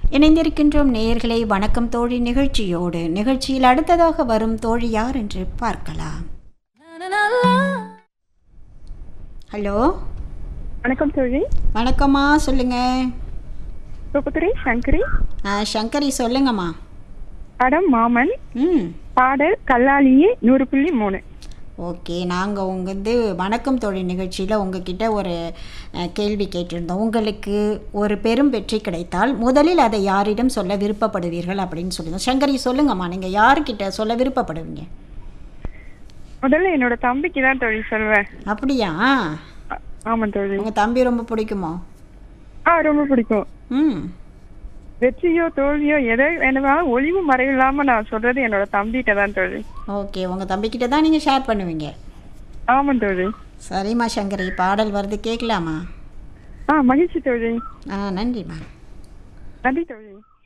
இணைந்திருக்கின்றோம் நேயர்களை வணக்கம் தோழி நிகழ்ச்சியோடு நிகழ்ச்சியில் அடுத்ததாக வரும் தோழி யார் என்று பார்க்கலாம் ஹலோ வணக்கம் தோழி வணக்கம்மா சொல்லுங்க தூப்புத்துறை சங்கரி ஆ, சங்கரி சொல்லுங்கம்மா படம் மாமன் ம் பாடல் கல்லாலியே நூறு புள்ளி மூணு ஓகே நாங்கள் உங்க வந்து வணக்கம் தோழி நிகழ்ச்சியில் உங்ககிட்ட ஒரு அஹ், கேள்வி கேட்டிருந்தோம் உங்களுக்கு ஒரு பெரும் வெற்றி கிடைத்தால் முதலில் அதை யாரிடம் சொல்ல விருப்பப்படுவீர்கள் அப்படின்னு சொல்லியிருந்தோம் சங்கரி சொல்லுங்கம்மா நீங்கள் யார்கிட்ட சொல்ல விருப்பப்படுவீங்க முதல்ல என்னோட தம்பிக்கு தான் தோழி சொல்வேன் அப்படியா ஆ- ஆமா தோழி உங்கள் தம்பி ரொம்ப பிடிக்குமோ ஆ ரொம்ப பிடிக்கும் ம் வெற்றியோ தோல்வியோ எதை வேணுமாலும் ஒளிவு மறைவு இல்லாம நான் சொல்றது என்னோட தம்பிகிட்ட தான் தோழி ஓகே உங்கள் தம்பிக்கிட்ட தான் நீங்கள் ஷேர் பண்ணுவீங்க ஆமா தோழி சரிம்மா சங்கரி பாடல் வருது கேட்கலாமா ஆ மகிழ்ச்சி தோழி ஆ நன்றிம்மா நன்றி தோழி